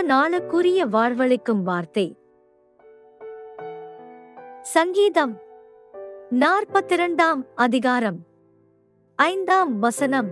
நாளுக்குரிய வாழ்வளிக்கும் வார்த்தை சங்கீதம் நாற்பத்திரண்டாம் அதிகாரம் ஐந்தாம் வசனம்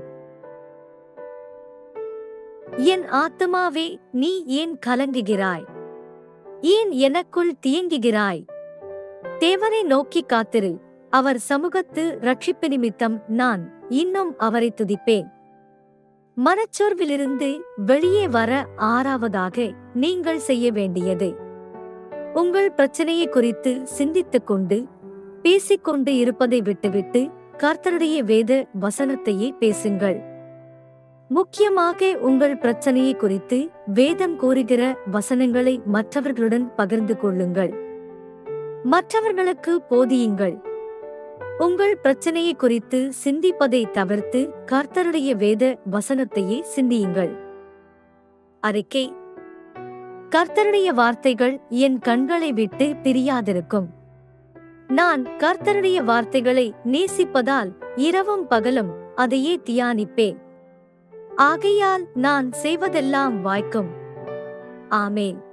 என் ஆத்துமாவே நீ ஏன் கலங்குகிறாய் ஏன் எனக்குள் தீங்குகிறாய் தேவனை நோக்கி காத்திரு அவர் சமூகத்து ரட்சிப்பு நிமித்தம் நான் இன்னும் அவரை துதிப்பேன் மனச்சோர்விலிருந்து வெளியே வர ஆறாவதாக நீங்கள் செய்ய வேண்டியது உங்கள் பிரச்சனையை குறித்து சிந்தித்துக் கொண்டு பேசிக்கொண்டு இருப்பதை விட்டுவிட்டு கர்த்தருடைய வேத வசனத்தையே பேசுங்கள் முக்கியமாக உங்கள் பிரச்சனையை குறித்து வேதம் கூறுகிற வசனங்களை மற்றவர்களுடன் பகிர்ந்து கொள்ளுங்கள் மற்றவர்களுக்கு போதியுங்கள் உங்கள் பிரச்சனையை குறித்து சிந்திப்பதை தவிர்த்து கர்த்தருடைய வேத வசனத்தையே சிந்தியுங்கள் அறிக்கை கர்த்தருடைய வார்த்தைகள் என் கண்களை விட்டு பிரியாதிருக்கும் நான் கர்த்தருடைய வார்த்தைகளை நேசிப்பதால் இரவும் பகலும் அதையே தியானிப்பேன் ஆகையால் நான் செய்வதெல்லாம் வாய்க்கும் ஆமேன்